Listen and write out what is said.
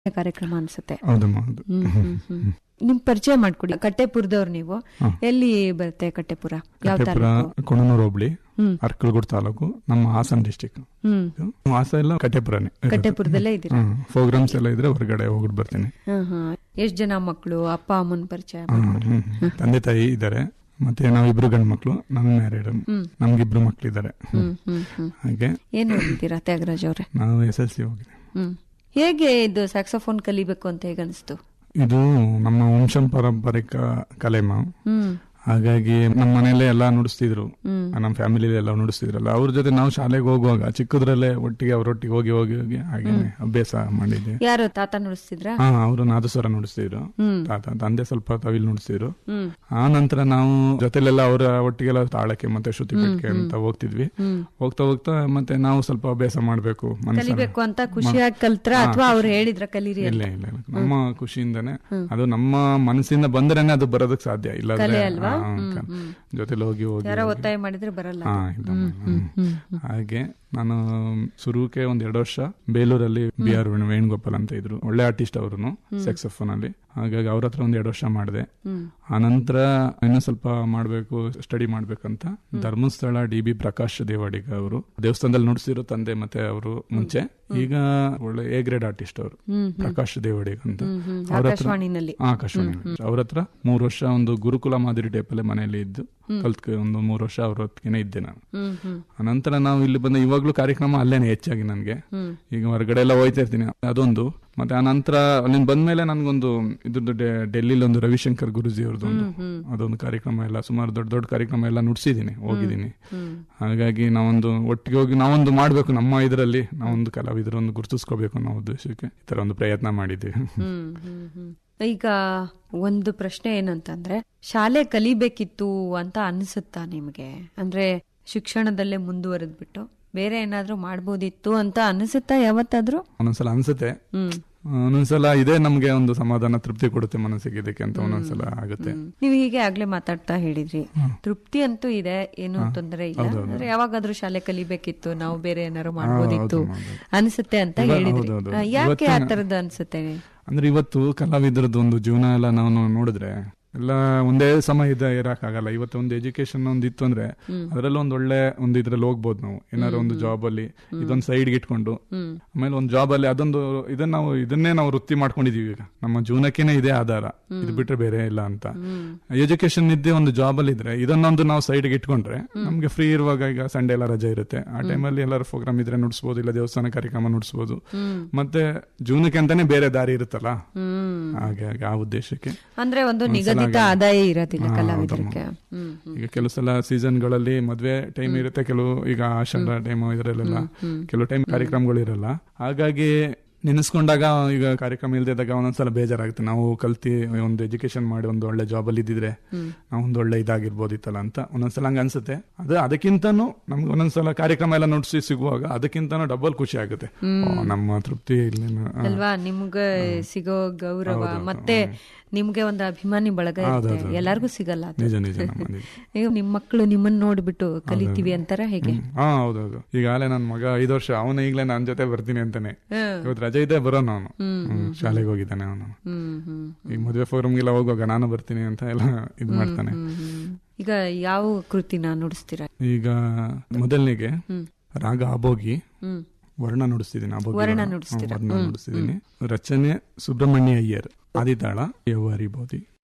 ಕಾರ್ಯಕ್ರಮ ಅನ್ಸುತ್ತೆ ಹೌದಮ್ಮ ಹೌದು ಹ್ಮ್, ಹ್ಮ್, ಹ್ಮ್. ನಿಮ್ ಪರಿಚಯ ಮಾಡ್ಕೊಡಿ ಕಟ್ಟೆಪುರದವ್ರು ನೀವು ಹಾ. ಎಲ್ಲಿ ಬರುತ್ತೆ ಕಟ್ಟೆಪುರ ಯಾವ ಕಟ್ಟೆಪುರ ತಾಲೂಕು ಕೊಣನೂರು ಹೋಬಳಿ ಹ್ಮ್ ಅರ್ಕಲ್ಗೂಡ್ ತಾಲೂಕು ನಮ್ಮ ಹಾಸನ್ ಡಿಸ್ಟಿಕ್ ಹ್ಮ್ ಹಾಸ ಎಲ್ಲ ಕಟ್ಟೆಪುರನೇ ಕಟ್ಟೆಪುರದಲ್ಲೇ ಇದ್ದೀರಾ ಪ್ರೋಗ್ರಾಮ್ಸ್ ಎಲ್ಲ ಇದ್ರೆ ಹೊರಗಡೆ ಹೋಗ್ಬಿಟ್ಟು ಬರ್ತೀನಿ ಹ್ಮ್ ಹ್ಮ್ ಎಷ್ಟ್ ಜನ ಮಕ್ಕಳು ಅಪ್ಪ ಅಮ್ಮನ ಪರಿಚಯ ಹ್ಮ್, ಮಾಡ್ಕೊಡಿ ಹ್ಮ್, ಹ್ಮ್. ತಂದೆ ತಾಯಿ ಇದ್ದಾರೆ ಮತ್ತೆ ನಾವಿಬ್ರು ಗಂಡು ಮಕ್ಳು ನನ್ ಮ್ಯಾರಿಡ್ ಹ್ಮ್ ನಮ್ಗಿಬ್ರು ಮಕ್ಳಿದ್ದಾರೆ ಹ್ಮ್ ಹ್ಮ್ ಹ್ಮ್ ಹಾಗೆ ಏನ್ ಓದಿದ್ದೀರಾ ತ್ಯಾಗರಾಜ್ ಅವ್ರೆ ನಾವು ಎಸ್ ಎಲ್ ಸಿ ಹೋಗಿದ್ದೀವಿ ಹ್ಮ್ ಹೇಗೆ ಇದು ಸ್ಯಾಕ್ಸೋಫೋನ್ ಕಲಿಬೇಕು ಅಂತ ಹೇಗೆ ಅನಿಸ್ತು ಇದು ನಮ್ಮ ವಂಶ ಪಾರಂಪರಿಕ ಕಲೆ ಮ್ಯಾಮ್ ಹ್ಮ್ ಹಾಗಾಗಿ ನಮ್ಮ ಮನೆಯಲ್ಲೇ ಎಲ್ಲ ನುಡಿಸ್ತಿದ್ರು ಹ್ಮ್ ನಮ್ಮ ಫ್ಯಾಮಿಲಿ ಎಲ್ಲ ನುಡಿಸ್ತಿದ್ರಲ್ಲ ಅವ್ರ ಜೊತೆ ನಾವು ಶಾಲೆಗೆ ಹೋಗುವಾಗ ಚಿಕ್ಕದ್ರಲ್ಲೇ ಒಟ್ಟಿಗೆ ಅವರೊಟ್ಟಿಗೆ ಹೋಗಿ ಹೋಗಿ ಹೋಗಿ ಹಾಗೆ ಅಭ್ಯಾಸ ಮಾಡಿದ್ದೆ ಯಾರು ತಾತ ನುಡಿಸ್ತಿದ್ರ ಹಾ ಅವರು ನಾದಸ್ವರ ನುಡಿಸ್ತಿದ್ರು ಹ್ಮ್ ತಾತ ತಂದೆ ಸ್ವಲ್ಪ ತವಿಲ್ ನುಡಿಸ್ತಿದ್ರು ಹ್ಮ್ ಆ ನಂತರ ನಾವು ಜೊತೆಲೆಲ್ಲ ಅವರ ಒಟ್ಟಿಗೆಲ್ಲ ತಾಳಕ್ಕೆ ಮತ್ತೆ ಶ್ರುತಿ ಪೆಟ್ಟಿಗೆ ಅಂತ ಹೋಗ್ತಿದ್ವಿ ಹ್ಮ್ ಹೋಗ್ತಾ ಹೋಗ್ತಾ ಮತ್ತೆ ನಾವು ಸ್ವಲ್ಪ ಅಭ್ಯಾಸ ಮಾಡ್ಬೇಕು ಮನಸ್ಸನ್ನ ಕಲಿಬೇಕು ಅಂತ ಖುಷಿಯಾಗಿ ಕಲ್ತ್ರ ಅಥವಾ ಅವ್ರು ಹೇಳಿದ್ರ ಕಲೀರಿ ಇಲ್ಲ ಅಂತ ಇಲ್ಲ ಇಲ್ಲ. ನಮ್ಮ ಖುಷಿಯಿಂದಾನೆ ಅದು ನಮ್ಮ ಮನಸ್ಸಿಂದ ಬಂದ್ರೇನೆ ಅದು ಬರೋದಕ್ ಸಾಧ್ಯ ಇಲ್ಲ ಕಲೆ ಅಲ್ವಾ ಹ್ಮ್, ಜೊತೆಲಿ ಹ್ಮ್. ಹೋಗಿ ಹೋಗಿ ಯಾರೋ ಹೋಗಿ. ಒತ್ತಾಯ ಮಾಡಿದ್ರೆ ಬರಲ್ಲ ಹಾ ಅದು. ಇಲ್ಲ ಹ್ಮ್, ಹ್ಮ್. ಹ್ಮ್, ಹ್ಮ್. ಹಾಗೆ ನಾನು ಶುರುಕ್ಕೆ ಒಂದ್ ಎರಡು ವರ್ಷ ಬೇಲೂರಲ್ಲಿ ಬಿ ಆರ್ ವೇಣುಗೋಪಾಲ್ ಅಂತ ಇದ್ರು ಒಳ್ಳೆ ಆರ್ಟಿಸ್ಟ್ ಅವರು ಸೆಕ್ಸಫೋನ್ ಅಲ್ಲಿ ಹಾಗಾಗಿ ಅವ್ರ ಹತ್ರ ಒಂದ್ ಎರಡು ವರ್ಷ ಮಾಡಿದೆ ಹ್ಮ್ ಆನಂತರ ಇನ್ನೂ ಸ್ವಲ್ಪ ಮಾಡಬೇಕು ಸ್ಟಡಿ ಮಾಡ್ಬೇಕಂತ ಧರ್ಮಸ್ಥಳ ಡಿ ಬಿ ಪ್ರಕಾಶ್ ದೇವಾಡಿಗ ಅವರು ದೇವಸ್ಥಾನದಲ್ಲಿ ನುಡಿಸಿರೋ ತಂದೆ ಮತ್ತೆ ಅವರು ಮುಂಚೆ ಈಗ ಒಳ್ಳೆ ಎ ಗ್ರೇಡ್ ಆರ್ಟಿಸ್ಟ್ ಅವರು ಹ್ಮ್, ಪ್ರಕಾಶ್ ದೇವಾಡಿಗ ಅಂತ ಹ್ಮ್, ಹ್ಮ್. ಅವ್ರ ಹತ್ರ ಆಕಾಶವಾಣಿನಲ್ಲಿ ಆಕಾಶವಾಣಿ ಅವ್ರ ಹತ್ರ ಮೂರು ವರ್ಷ ಒಂದು ಗುರುಕುಲ ಮಾದರಿ ಟೈಪಲ್ಲೇ ಮನೆಯಲ್ಲಿ ಇದ್ದು ಕಲ್ತ್ ಒಂದು ಮೂರು ವರ್ಷ ಅವ್ರ ಹೊತ್ತಿಗೆ ಇದ್ದೆ ನಾನು ಹ್ಮ್ ಹ್ಮ್ ಅನಂತರ ನಾವು ಇಲ್ಲಿ ಬಂದ ಇವಾಗ್ಲೂ ಕಾರ್ಯಕ್ರಮ ಅಲ್ಲೇನೆ ಹೆಚ್ಚಾಗಿ ನನಗೆ ಹ್ಮ್ ಈಗ ಹೊರಗಡೆ ಎಲ್ಲ ಹೋಯ್ತಾ ಇರ್ತೀನಿ ಅದೊಂದು ಮತ್ತೆ ಆ ನಂತರ ಅಲ್ಲಿಂದ ಬಂದ್ಮೇಲೆ ನನ್ಗೊಂದು ಇದ್ರದ್ದು ಡೆ- ಡೆಲ್ಲಿಲಿ ಒಂದು ರವಿಶಂಕರ್ ಗುರುಜಿ ಅವ್ರದ್ದು ಒಂದು ಹ್ಮ್ ಅದೊಂದು ಕಾರ್ಯಕ್ರಮ ಎಲ್ಲ ಸುಮಾರು ದೊಡ್ಡ ದೊಡ್ಡ ಕಾರ್ಯಕ್ರಮ ಎಲ್ಲ ನುಡ್ಸಿದೀನಿ ಹೋಗಿದ್ದೀನಿ ಹ್ಮ್ ಹಾಗಾಗಿ ನಾವೊಂದು ಒಟ್ಟಿಗೆ ಹೋಗಿ ನಾವೊಂದು ಮಾಡ್ಬೇಕು ನಮ್ಮ ಇದರಲ್ಲಿ ನಾವೊಂದು ಕಲಾವಿದರೊಂದು ಗುರುತಿಸ್ಕೋಬೇಕು ಅನ್ನೋ ಉದ್ದೇಶಕ್ಕೆ ಈ ತರ ಒಂದು ಪ್ರಯತ್ನ ಮಾಡಿದ್ದೀವಿ ಹ್ಮ್ ಹ್ಮ್ ಹ್ಮ್ ಈಗ ಒಂದು ಪ್ರಶ್ನೆ ಏನಂತಂದ್ರೆ ಶಾಲೆ ಕಲಿಬೇಕಿತ್ತು ಅಂತ ಅನ್ಸುತ್ತಾ ನಿಮ್ಗೆ ಅಂದ್ರೆ ಶಿಕ್ಷಣದಲ್ಲೇ ಮುಂದುವರೆದ್ಬಿಟ್ಟು ಬೇರೆ ಏನಾದ್ರೂ ಮಾಡ್ಬೋದಿತ್ತು ಅಂತ ಅನಿಸುತ್ತಾ ಯಾವತ್ತಾದ್ರೂ ಒಂದೊಂದ್ಸಲ ಅನ್ಸುತ್ತೆ ಹ್ಮ್ ಒಂದೊಂದ್ಸಲ ಇದೇ ನಮ್ಗೆ ಒಂದು ಸಮಾಧಾನ ತೃಪ್ತಿ ಕೊಡುತ್ತೆ ಮನಸ್ಸಿಗೆ ಇದಕ್ಕೆ ಅಂತ ಒಂದೊಂದ್ಸಲ ಆಗುತ್ತೆ ಹ್ಮ್. ನೀವು ಹೀಗೆ ಆಗ್ಲೇ ಮಾತಾಡ್ತಾ ಹೇಳಿದ್ರಿ ತೃಪ್ತಿ ಅಂತೂ ಇದೆ ಏನು ತೊಂದರೆ ಇಲ್ಲ ಅಂದ್ರೆ ಯಾವಾಗಾದ್ರೂ ಶಾಲೆ ಕಲಿಬೇಕಿತ್ತು ನಾವು ಬೇರೆ ಏನಾದ್ರು ಮಾಡ್ಬೋದಿತ್ತು ಹೌದು, ಹೌದು. ಅನ್ಸುತ್ತೆ ಅಂತ ಇವ- ಹೇಳಿದ್ರಿ ಹೌದು, ಹೌದು. ಆ, ಯಾಕೆ ಆ ಇವತ್ತಿನ- ತರದ್ದು ಅನ್ಸುತ್ತೆ ಅಂದ್ರೆ ಇವತ್ತು ಕಲಾವಿದರದ್ದು ಒಂದು ಜೀವನ ಎಲ್ಲ ನಾವು ನೋಡಿದ್ರೆ ಎಲ್ಲ ಒಂದೇ ಸಮ ಇದ ಇರಕ್ಕಾಗಲ್ಲ ಇವತ್ತು ಒಂದು ಎಜುಕೇಶನ್ ಒಂದು ಇತ್ತು ಅಂದ್ರೆ ಅದರಲ್ಲಿ ಒಂದು ಒಳ್ಳೆ ಒಂದು ಇದ್ರಲ್ಲಿ ಹೋಗ್ಬೋದು ನಾವು ಏನಾದ್ರು ಒಂದು ಜಾಬ್ ಅಲ್ಲಿ ಇದೊಂದು ಸೈಡ್ಗೆ ಇಟ್ಕೊಂಡು ಹ್ಮ್ ಆಮೇಲೆ ಒಂದು ಜಾಬ್ ಅಲ್ಲಿ ಅದೊಂದು ಇದನ್ನ ನಾವು ಇದನ್ನೇ ನಾವು ವೃತ್ತಿ ಮಾಡ್ಕೊಂಡಿದೀವಿ ಈಗ ನಮ್ಮ ಜೀವನಕ್ಕೇನೆ ಇದೇ ಆಧಾರ ಇದು ಬಿಟ್ರೆ ಬೇರೆ ಇಲ್ಲ ಅಂತ ಹ್ಮ್ ಎಜುಕೇಶನ್ ಇದ್ದೇ ಒಂದು ಜಾಬ್ ಅಲ್ಲಿ ಇದ್ರೆ ಇದನ್ನೊಂದು ನಾವು ಸೈಡ್ಗೆ ಇಟ್ಕೊಂಡ್ರೆ ನಮ್ಗೆ ಫ್ರೀ ಇರುವಾಗ ಈಗ ಸಂಡೇ ಎಲ್ಲ ರಜೆ ಇರುತ್ತೆ ಆ ಟೈಮಲ್ಲಿ ಎಲ್ಲರೂ ಪ್ರೋಗ್ರಾಮ್ ಇದ್ರೆ ನುಡಿಸ್ಬೋದು ಇಲ್ಲ ದೇವಸ್ಥಾನ ಕಾರ್ಯಕ್ರಮ ನುಡಿಸ್ಬೋದು ಹ್ಮ್ ಮತ್ತೆ ಜೀವನಕ್ಕೆ ಅಂತಾನೆ ಬೇರೆ ದಾರಿ ಇರುತ್ತಲ್ಲ ಹ್ಮ್ ಹಾಗೆ ಹಾಗೆ ಆ ಉದ್ದೇಶಕ್ಕೆ ಅಂದ್ರೆ ಒಂದು ನಿಗದಿತ ಆದಾಯ ಇರೋದಿಲ್ಲ ಕಲಾವಿದರಿಗೆ ಹ್ಮ್ ಈಗ ಕೆಲವು ಸಲ ಸೀಸನ್ ಗಳಲ್ಲಿ ಮದ್ವೆ ಟೈಮ್ ಇರುತ್ತೆ ಕೆಲವು ಈಗ ಆಷಾಢ ಟೈಮ್ ಇದರಲ್ಲೆಲ್ಲ ಕೆಲವು ಟೈಮ್ ಕಾರ್ಯಕ್ರಮಗಳು ಇರಲ್ಲ ಹಾಗಾಗಿ ನೆನೆಸ್ಕೊಂಡಾಗ ಈಗ ಕಾರ್ಯಕ್ರಮ ಇಲ್ದಿದ್ದಾಗ ಒಂದೊಂದ್ಸಲ ಬೇಜಾರಾಗುತ್ತೆ ನಾವು ಕಲ್ತಿ ಒಂದು ಎಜುಕೇಶನ್ ಮಾಡಿ ಒಂದು ಒಳ್ಳೆ ಜಾಬ್ ಅಲ್ಲಿ ಇದ್ದಿದ್ರೆ ನಾವು ಒಂದು ಒಳ್ಳೆ ಇದಾಗಿರ್ಬೋದಿತ್ತಲ್ಲ ಅಂತ ಒಂದೊಂದ್ಸಲ ಹಂಗ ಅನ್ಸುತ್ತೆ ಅದು ಅದಕ್ಕಿಂತನೂ ನಮ್ಗೆ ಒಂದೊಂದ್ಸಲ ಕಾರ್ಯಕ್ರಮ ಎಲ್ಲ ನುಡಿಸಿ ಸಿಗುವಾಗ ಅದಕ್ಕಿಂತನೂ ಡಬಲ್ ಖುಷಿ ಆಗುತ್ತೆ ಓ, ನಮ್ಮ ತೃಪ್ತಿ ಇಲ್ಲೇನು ಆ, ಅಲ್ವಾ ನಿಮ್ಗೆ ಸಿಗೋ ಗೌರವ ಮತ್ತೆ ನಿಮ್ಗೆ ಒಂದು ಅಭಿಮಾನಿ ಬಳಗ ಇರುತ್ತೆ ಎಲ್ಲಾರ್ಗೂ ಸಿಗಲ್ಲ ಅದು ನಿಜ ನಿಜ ನಮ್ಮ ನಿಜ. ಈಗ ನಿಮ್ ಮಕ್ಕಳು ನಿಮ್ಮನ್ನ ನೋಡ್ಬಿಟ್ಟು ಕಲಿತೀವಿ ಅಂತಾರ ಹೇಗೆ ಹಾ ಹೌದೌದು ಈಗಾಗಲೇ ನನ್ನ ಮಗ ಐದು ವರ್ಷ ಅವನು ಈಗಲೇ ನನ್ನ ಜೊತೆ ಬರ್ತೀನಿ ಅಂತಾನೆ ಹ್ಮ್ ಇವತ್ತು ರಜೆ ಇದೆ ಬರೋನು ಅವನು ಹ್ಮ್, ಶಾಲೆಗೆ ಹೋಗಿದ್ದಾನೆ ಅವನು ಹ್ಮ್ ಹ್ಮ್ ಈಗ ಮದುವೆ ಫೋರಮ್ಗೆಲ್ಲ ಹೋಗುವಾಗ ನಾನು ಬರ್ತೀನಿ ಅಂತ ಎಲ್ಲ ಇದು ಮಾಡ್ತಾನೆ ಹ್ಮ್, ಹ್ಮ್. ಈಗ ಯಾವ ಕೃತಿನ ನುಡಿಸ್ತೀರಾ ಈಗ ಮೊದಲನಿಗೆ ಹ್ಮ್ ರಾಗ ಅಬೋಗಿ ಹ್ಮ್ ವರ್ಣ ನುಡಿಸ್ತಿದ್ದೀನಿ ಅಬೋಗಿ ವರ್ಣ ವರ್ಣ ನುಡಿಸ್ತೀರಾ? ವರ್ಣ ನುಡಿಸ್ತಿದ್ದೀನಿ ರಚನೆ ಸುಬ್ರಹ್ಮಣ್ಯ ಅಯ್ಯರ್ ಆದಿತಾಳ ಯವ್ವಾರಿ ಬೋಧಿ